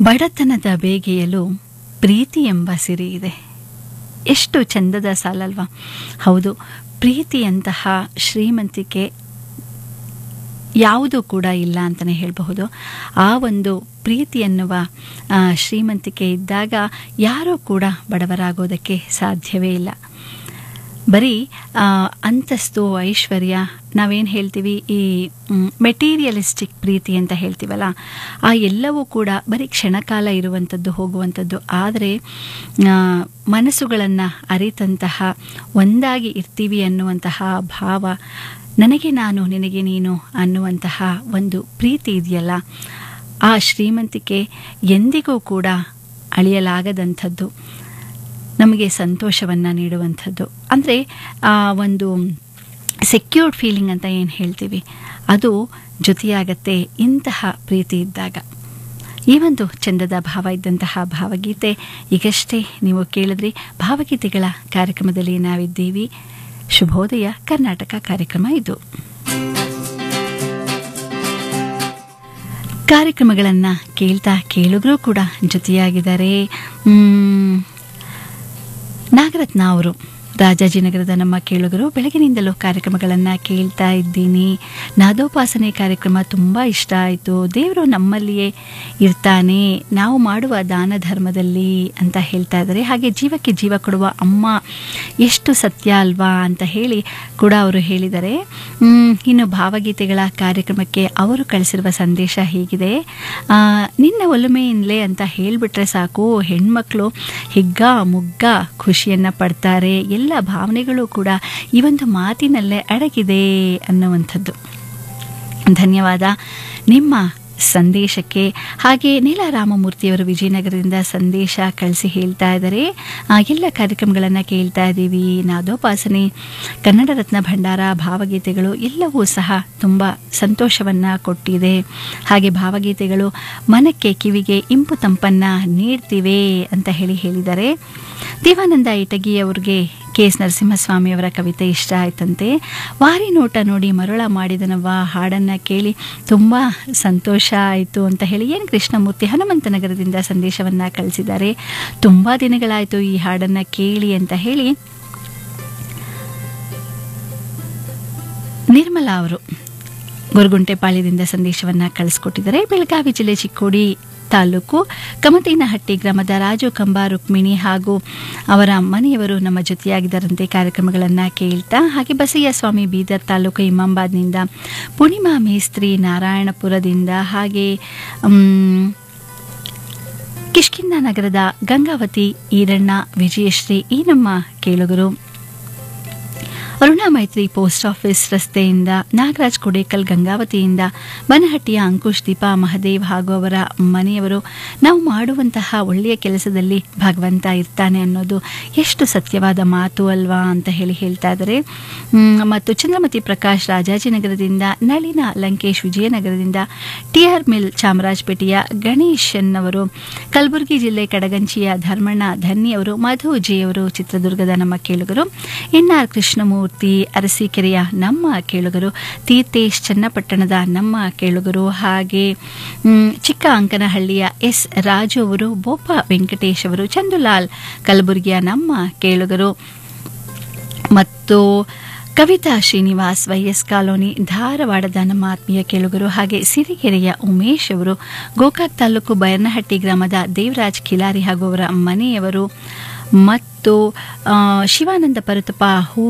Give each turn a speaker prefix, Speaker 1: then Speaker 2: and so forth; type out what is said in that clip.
Speaker 1: ಬಡತನದ ಬೇಗೆಯಲು ಪ್ರೀತಿ ಎಂಬ ಸಿರಿ ಇದೆ ಎಷ್ಟು ಚಂದದ ಸಾಲಲ್ವಾ ಹೌದು ಪ್ರೀತಿಯಂತಹ ಶ್ರೀಮಂತಿಕೆ ಯಾವುದೂ ಕೂಡ ಇಲ್ಲ ಅಂತಲೇ ಹೇಳಬಹುದು ಆ ಒಂದು ಪ್ರೀತಿ ಎನ್ನುವ ಆ, ಶ್ರೀಮಂತಿಕೆ ಇದ್ದಾಗ ಯಾರೂ ಕೂಡ ಬಡವರಾಗೋದಕ್ಕೆ ಸಾಧ್ಯವೇ ಇಲ್ಲ ಬರೀ ಆ, ಅಂತಸ್ತು ಐಶ್ವರ್ಯ ನಾವೇನು ಹೇಳ್ತೀವಿ ಈ ಮೆಟೀರಿಯಲಿಸ್ಟಿಕ್ ಪ್ರೀತಿ ಅಂತ ಹೇಳ್ತೀವಲ್ಲ ಆ ಎಲ್ಲವೂ ಕೂಡ ಬರೀ ಕ್ಷಣಕಾಲ ಇರುವಂಥದ್ದು ಹೋಗುವಂಥದ್ದು ಆದರೆ ಮನಸ್ಸುಗಳನ್ನು ಅರಿತಂತಹ ಒಂದಾಗಿ ಇರ್ತೀವಿ ಅನ್ನುವಂತಹ ಭಾವ ನನಗೆ ನಾನು ನಿನಗೆ ನೀನು ಅನ್ನುವಂತಹ ಒಂದು ಪ್ರೀತಿ ಇದೆಯಲ್ಲ ಆ ಶ್ರೀಮಂತಿಕೆ ಎಂದಿಗೂ ಕೂಡ ಅಳಿಯಲಾಗದಂಥದ್ದು ನಮಗೆ ಸಂತೋಷವನ್ನು ನೀಡುವಂಥದ್ದು ಅಂದರೆ ಆ ಒಂದು ಸೆಕ್ಯೂರ್ಡ್ ಫೀಲಿಂಗ್ ಅಂತ ಏನು ಹೇಳ್ತೀವಿ ಅದು ಜೊತೆಯಾಗತ್ತೆ ಇಂತಹ ಪ್ರೀತಿ ಇದ್ದಾಗ ಈ ಒಂದು ಚಂದದ ಭಾವ ಇದ್ದಂತಹ ಭಾವಗೀತೆ ಈಗಷ್ಟೇ ನೀವು ಕೇಳಿದ್ರಿ ಭಾವಗೀತೆಗಳ ಕಾರ್ಯಕ್ರಮದಲ್ಲಿ ನಾವಿದ್ದೀವಿ ಶುಭೋದಯ ಕರ್ನಾಟಕ ಕಾರ್ಯಕ್ರಮ ಇದು ಕಾರ್ಯಕ್ರಮಗಳನ್ನು ಕೇಳ್ತಾ ಕೇಳಿದ್ರೂ ಕೂಡ ಜೊತೆಯಾಗಿದ್ದಾರೆ ಮ್, ನಾಗರತ್ನ ಅವರು ರಾಜಾಜಿನಗರದ ನಮ್ಮ ಕೇಳುಗರು ಬೆಳಗಿನಿಂದಲೂ ಕಾರ್ಯಕ್ರಮಗಳನ್ನು ಕೇಳ್ತಾ ಇದ್ದೀನಿ ನಾದೋಪಾಸನೆ ಕಾರ್ಯಕ್ರಮ ತುಂಬ ಇಷ್ಟ ಆಯಿತು ದೇವರು ನಮ್ಮಲ್ಲಿಯೇ ಇರ್ತಾನೆ ನಾವು ಮಾಡುವ ದಾನ ಧರ್ಮದಲ್ಲಿ ಅಂತ ಹೇಳ್ತಾ ಇದ್ದಾರೆ ಹಾಗೆ ಜೀವಕ್ಕೆ ಜೀವ ಕೊಡುವ ಅಮ್ಮ ಎಷ್ಟು ಸತ್ಯ ಅಲ್ವಾ ಅಂತ ಹೇಳಿ ಕೂಡ ಅವರು ಹೇಳಿದ್ದಾರೆ ಮ್, ಇನ್ನು ಭಾವಗೀತೆಗಳ ಕಾರ್ಯಕ್ರಮಕ್ಕೆ ಅವರು ಕಳಿಸಿರುವ ಸಂದೇಶ ಹೀಗಿದೆ ಆ, ನಿನ್ನ ಒಲುಮೆಯಿಂದಲೇ ಅಂತ ಹೇಳಿಬಿಟ್ರೆ ಸಾಕು ಹೆಣ್ಮಕ್ಳು ಹಿಗ್ಗ ಮುಗ್ಗ ಖುಷಿಯನ್ನು ಪಡ್ತಾರೆ ಎಲ್ಲ ಭಾವನೆಗಳು ಕೂಡ ಈ ಒಂದು ಮಾತಿನಲ್ಲೇ ಅಡಗಿದೆ ಅನ್ನುವಂಥದ್ದು ಧನ್ಯವಾದ ನಿಮ್ಮ ಸಂದೇಶಕ್ಕೆ ಹಾಗೆ ನೀಲ ರಾಮಮೂರ್ತಿಯವರು ವಿಜಯನಗರದಿಂದ ಸಂದೇಶ ಕಳಿಸಿ ಹೇಳ್ತಾ ಇದ್ದಾರೆ ಆ, ಎಲ್ಲ ಕಾರ್ಯಕ್ರಮಗಳನ್ನು ಕೇಳ್ತಾ ಇದ್ದೀವಿ ನಾದೋಪಾಸನೆ ಕನ್ನಡ ರತ್ನ ಭಂಡಾರ ಭಾವಗೀತೆಗಳು ಎಲ್ಲವೂ ಸಹ ತುಂಬ ಸಂತೋಷವನ್ನು ಕೊಟ್ಟಿದೆ ಹಾಗೆ ಭಾವಗೀತೆಗಳು ಮನಕ್ಕೆ ಕಿವಿಗೆ ಇಂಪು ತಂಪನ್ನು ನೀಡ್ತಿವೆ ಅಂತ ಹೇಳಿ ಹೇಳಿದ್ದಾರೆ ದೇವಾನಂದ ಇಟಗಿ ಅವ್ರಿಗೆ ಕೆ ಎಸ್ ನರಸಿಂಹಸ್ವಾಮಿಯವರ ಕವಿತೆ ಇಷ್ಟ ಆಯ್ತಂತೆ ವಾರಿ ನೋಟ ನೋಡಿ ಮರುಳ ಮಾಡಿದನವ್ವ ಹಾಡನ್ನು ಕೇಳಿ ತುಂಬ ಸಂತೋಷ ಆಯಿತು ಅಂತ ಹೇಳಿ ಏನು ಕೃಷ್ಣಮೂರ್ತಿ ಹನುಮಂತನಗರದಿಂದ ಸಂದೇಶವನ್ನು ಕಳಿಸಿದ್ದಾರೆ ತುಂಬ ದಿನಗಳಾಯಿತು ಈ ಹಾಡನ್ನು ಕೇಳಿ ಅಂತ ಹೇಳಿ ನಿರ್ಮಲಾ ಅವರು ಗೊರಗುಂಟೆಪಾಳ್ಯದಿಂದ ಸಂದೇಶವನ್ನು ಕಳಿಸ್ಕೊಟ್ಟಿದ್ದಾರೆ ಬೆಳಗಾವಿ ಜಿಲ್ಲೆ ಚಿಕ್ಕೋಡಿ ತಾಲೂಕು ಕಮತೇನಹಟ್ಟಿ ಗ್ರಾಮದ ರಾಜು ಕಂಬ ರುಕ್ಮಿಣಿ ಹಾಗೂ ಅವರ ಮನೆಯವರು ನಮ್ಮ ಜೊತೆಯಾಗಿದ್ದರಂತೆ ಕಾರ್ಯಕ್ರಮಗಳನ್ನು ಕೇಳ್ತಾ ಹಾಗೆ ಬಸಯ್ಯ ಸ್ವಾಮಿ ಬೀದರ್ ತಾಲೂಕು ಇಮಾಂಬಾದ್ನಿಂದ ಪೂರ್ಣಿಮಾ ಮೇಸ್ತ್ರಿ ನಾರಾಯಣಪುರದಿಂದ ಹಾಗೆ ಮ್, ಕಿಷ್ಕಿಂದ ನಗರದ ಗಂಗಾವತಿ ಈರಣ್ಣ ವಿಜಯಶ್ರೀ ಈ ನಮ್ಮ ಕೇಳುಗರು ಅರುಣಾ ಮೈತ್ರಿ ಪೋಸ್ಟ್ ಆಫೀಸ್ ರಸ್ತೆಯಿಂದ ನಾಗರಾಜ್ ಕೊಡೇಕಲ್ ಗಂಗಾವತಿಯಿಂದ ಬನಹಟ್ಟಿಯ ಅಂಕುಶ್ ದೀಪಾ ಮಹದೇವ್ ಹಾಗೂ ಅವರ ಮನೆಯವರು ನಾವು ಮಾಡುವಂತಹ ಒಳ್ಳೆಯ ಕೆಲಸದಲ್ಲಿ ಭಗವಂತ ಇರ್ತಾನೆ ಅನ್ನೋದು ಎಷ್ಟು ಸತ್ಯವಾದ ಮಾತು ಅಲ್ವಾ ಅಂತ ಹೇಳಿ ಹೇಳ್ತಾ ಇದ್ದಾರೆ ಮ್, ಮತ್ತು ಚಂದ್ರಮತಿ ಪ್ರಕಾಶ್ ರಾಜಾಜಿನಗರದಿಂದ ನಳಿನ ಲಂಕೇಶ್ ವಿಜಯನಗರದಿಂದ ಟಿಆರ್ ಮಿಲ್ ಚಾಮರಾಜಪೇಟೆಯ ಗಣೇಶನ್ ಅವರು ಕಲಬುರಗಿ ಜಿಲ್ಲೆ ಕಡಗಂಚಿಯ ಧರ್ಮಣ್ಣ ಧನ್ನಿ ಅವರು ಮಧು ಜಿ ಅವರು ಚಿತ್ರದುರ್ಗದ ನಮ್ಮ ಕೇಳುಗರು ಎನ್ಆರ್ ಕೃಷ್ಣಮೂರ್ತಿ ಅರಸೀಕೆರೆಯ ನಮ್ಮ ಕೇಳುಗರು ತೀರ್ಥೇಶ್ ಚನ್ನಪಟ್ಟಣದ ನಮ್ಮ ಕೇಳುಗರು ಹಾಗೆ ಮ್, ಚಿಕ್ಕ ಅಂಕನಹಳ್ಳಿಯ ಎಸ್ ರಾಜು ಅವರು ಬೋಪ ವೆಂಕಟೇಶ್ ಅವರು ಚಂದುಲಾಲ್ ಕಲಬುರಗಿಯ ನಮ್ಮ ಕೇಳುಗರು ಮತ್ತು ಕವಿತಾ ಶ್ರೀನಿವಾಸ್ ವೈಎಸ್ ಕಾಲೋನಿ ಧಾರವಾಡದ ನಮ್ಮ ಆತ್ಮೀಯ ಕೇಳುಗರು ಹಾಗೆ ಸಿರಿಗೆರೆಯ ಉಮೇಶ್ ಅವರು ಗೋಕಾಕ್ ತಾಲೂಕು ಬಯರ್ನಹಟ್ಟಿ ಗ್ರಾಮದ ದೇವರಾಜ್ ಖಿಲಾರಿ ಹಾಗೂ ಅವರ ಮನೆಯವರು ಮತ್ತು ಆ, ಶಿವಾನಂದ ಪರುತಪ್ಪ ಹೂ